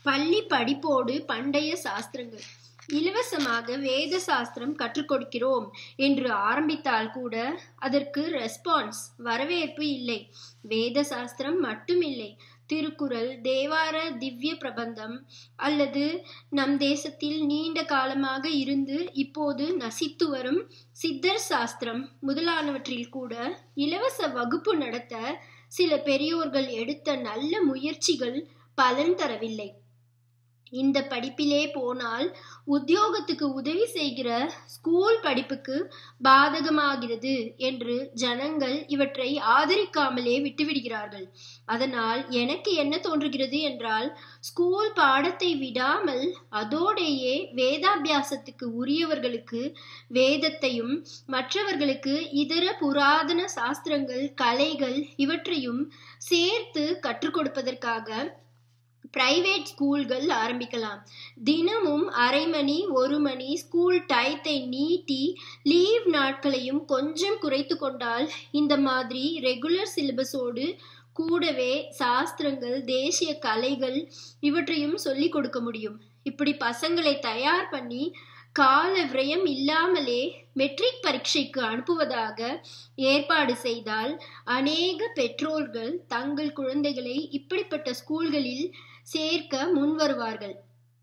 பள்ளி படிப்போடு பண்டைய சாஸ்திரங்கள் இலவசமாக வேத சாஸ்திரம் கற்றுக் கொடுக்கிறோம் என்று ஆரம்பித்தால் கூட அதற்கு ரெஸ்பான்ஸ் வரவேற்பு இல்லை வேத சாஸ்திரம் மட்டுமில்லை திருக்குறள் தேவார திவ்ய பிரபந்தம் அல்லது நம் தேசத்தில் நீண்ட காலமாக இருந்து இப்போது நசித்து வரும் சித்தர் சாஸ்திரம் முதலானவற்றில் கூட இலவச வகுப்பு நடத்த சில பெரியோர்கள் எடுத்த நல்ல முயற்சிகள் பலன் தரவில்லை இந்த படிப்பிலே போனால் உத்தியோகத்துக்கு உதவி செய்கிற ஸ்கூல் படிப்புக்கு பாதகமாகிறது என்று ஜனங்கள் இவற்றை ஆதரிக்காமலே விட்டுவிடுகிறார்கள் அதனால் எனக்கு என்ன தோன்றுகிறது என்றால் ஸ்கூல் பாடத்தை விடாமல் அதோடேயே வேதாபியாசத்துக்கு உரியவர்களுக்கு வேதத்தையும் மற்றவர்களுக்கு இதர புராதன சாஸ்திரங்கள் கலைகள் இவற்றையும் சேர்த்து கற்றுக் கொடுப்பதற்காக பிரைவேட் ஸ்கூல்கள் ஆரம்பிக்கலாம் தினமும் அரை மணி ஒரு மணி ஸ்கூல் டயத்தை நீட்டி லீவ் நாட்களையும் கொஞ்சம் குறைத்து கொண்டால் இந்த மாதிரி ரெகுலர் சிலபஸோடு கூடவே சாஸ்திரங்கள் தேசிய கலைகள் இவற்றையும் சொல்லிக் கொடுக்க முடியும் இப்படி பசங்களை தயார் பண்ணி கால விரயம் இல்லாமலே மெட்ரிக் பரீட்சைக்கு அனுப்புவதாக ஏற்பாடு செய்தால் அநேக பெற்றோர்கள் தங்கள் குழந்தைகளை இப்படிப்பட்ட ஸ்கூல்களில் சேர்க்க முன் வருவார்கள்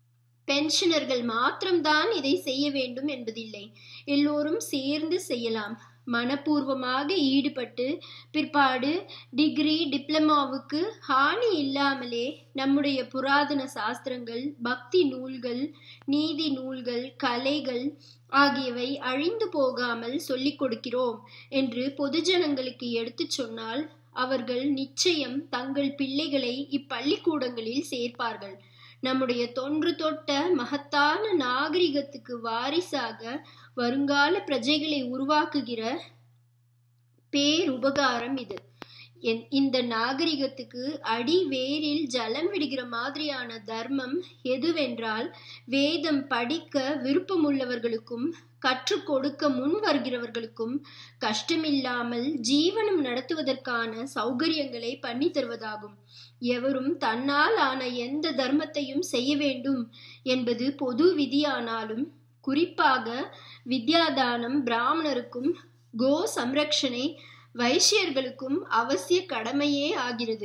பென்ஷனர்கள் மாத்திரம்தான் இதை செய்ய வேண்டும் என்பதில்லை எல்லோரும் சேர்ந்து செய்யலாம் மனப்பூர்வமாக ஈடுபட்டு பிற்பாடு டிகிரி டிப்ளமாவுக்கு ஹானி இல்லாமலே நம்முடைய புராதன சாஸ்திரங்கள் பக்தி நூல்கள் நீதி நூல்கள் கலைகள் ஆகியவை அழிந்து போகாமல் சொல்லிக் கொடுக்கிறோம் என்று பொதுஜனங்களுக்கு எடுத்துச் சொன்னால் அவர்கள் நிச்சயம் தங்கள் பிள்ளைகளை இப்பள்ளிக்கூடங்களில் சேர்ப்பார்கள் நம்முடைய தொன்று தொட்ட மகத்தான நாகரிகத்துக்கு வாரிசாக வருங்கால பிரஜைகளை உருவாக்குகிற பேருபகாரம் இது இந்த நாகரிகத்துக்கு அடி வேரில் ஜலம் விடுகிற மாதிரியான தர்மம் எதுவென்றால் வேதம் படிக்க விருப்பமுள்ளவர்களுக்கும் கற்றுக் கொடுக்க முன் வருகிறவர்களுக்கும் கஷ்டமில்லாமல் ஜீவனம் நடத்துவதற்கான சௌகரியங்களை பண்ணி தருவதாகும் எவரும் தன்னால் ஆன எந்த தர்மத்தையும் செய்ய வேண்டும் என்பது பொது விதியானாலும் குறிப்பாக வித்யாதானம் பிராமணருக்கும் கோ சம்ரக்ஷனை வைசியர்களுக்கும் அவசிய கடமையே ஆகிறது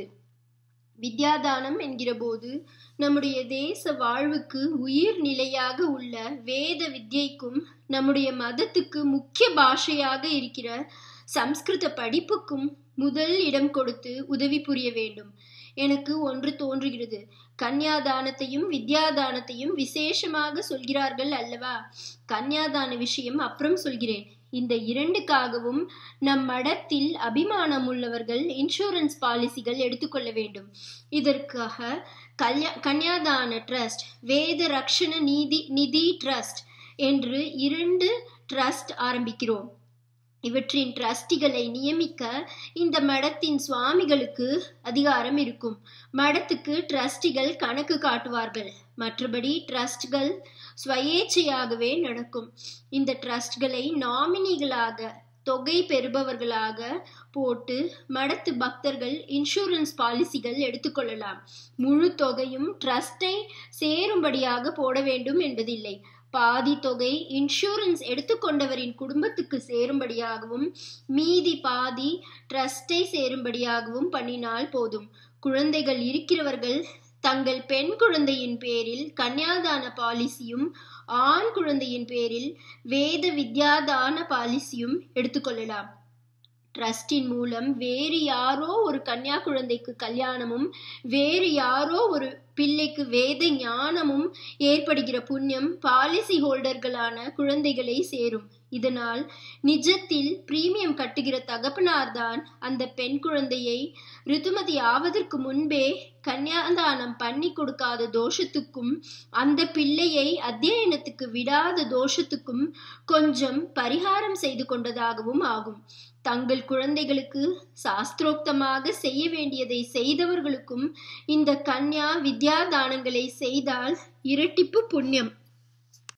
வித்யாதானம் என்கிற போது நம்முடைய தேச வாழ்வுக்கு உயிர் நிலையாக உள்ள வேத வித்யைக்கும் நம்முடைய மதத்துக்கு முக்கிய பாஷையாக இருக்கிற சம்ஸ்கிருத படிப்புக்கும் முதல் இடம் கொடுத்து உதவி புரிய வேண்டும் எனக்கு ஒன்று தோன்றுகிறது கன்யாதானத்தையும் வித்யாதானத்தையும் விசேஷமாக சொல்கிறார்கள் அல்லவா கன்யாதான விஷயம் அப்புறம் சொல்கிறேன் இந்த இரண்டுக்காகவும் நம் மடத்தில் அபிமானம் உள்ளவர்கள் இன்சூரன்ஸ் பாலிசிகள் எடுத்துக்கொள்ள வேண்டும் இதற்காக கல்யா கன்யாதான ட்ரஸ்ட் வேத ரக்ஷண நீதி நிதி ட்ரஸ்ட் என்று இரண்டு ட்ரஸ்ட் ஆரம்பிக்கிறோம் இவற்றின் ட்ரஸ்டிகளை நியமிக்க இந்த மடத்தின் சுவாமிகளுக்கு அதிகாரம் இருக்கும் மடத்துக்கு ட்ரஸ்டிகள் கணக்கு காட்டுவார்கள் மற்றபடி ட்ரஸ்ட்கள் ஸ்வயேச்சையாகவே நடக்கும் இந்த ட்ரஸ்ட்களை நாமினிகளாக தொகை பெறுபவர்களாக போட்டு மடத்து பக்தர்கள் இன்சூரன்ஸ் பாலிசிகள் எடுத்துக்கொள்ளலாம் முழு தொகையும் ட்ரஸ்டை சேரும்படியாக போட வேண்டும் என்பதில்லை பாதி தொகை இன்சூரன்ஸ் எடுத்துக்கொண்டவரின் குடும்பத்துக்கு சேரும்படியாகவும் மீதி பாதி ட்ரஸ்டை சேரும்படியாகவும் பண்ணினால் போதும் குழந்தைகள் இருக்கிறவர்கள் தங்கள் பெண் குழந்தையின் பேரில் கன்யாதான பாலிசியும் ஆண் குழந்தையின் பேரில் வேத வித்யாதான பாலிசியும் எடுத்துக்கொள்ளலாம் ட்ரஸ்டின் மூலம் வேறு யாரோ ஒரு கன்னியா குழந்தைக்கு கல்யாணமும் வேறு யாரோ ஒரு பிள்ளைக்கு வேத ஞானமும் ஏற்படுகிற புண்ணியம் பாலிசி ஹோல்டர்களான குழந்தைகளை சேரும் இதனால் நிஜத்தில் பிரீமியம் கட்டுகிற தகப்பனார்தான் அந்த பெண் குழந்தையை ரிதுமதி ஆவதற்கு முன்பே கன்யாதானம் பண்ணி கொடுக்காத தோஷத்துக்கும் அந்த பிள்ளையை அத்தியனத்துக்கு விடாத தோஷத்துக்கும் கொஞ்சம் பரிகாரம் செய்து கொண்டதாகவும் ஆகும் தங்கள் குழந்தைகளுக்கு சாஸ்திரோக்தமாக செய்ய வேண்டியதை செய்தவர்களுக்கும் இந்த கன்யா வித்யாதானங்களை செய்தால் இரட்டிப்பு புண்ணியம்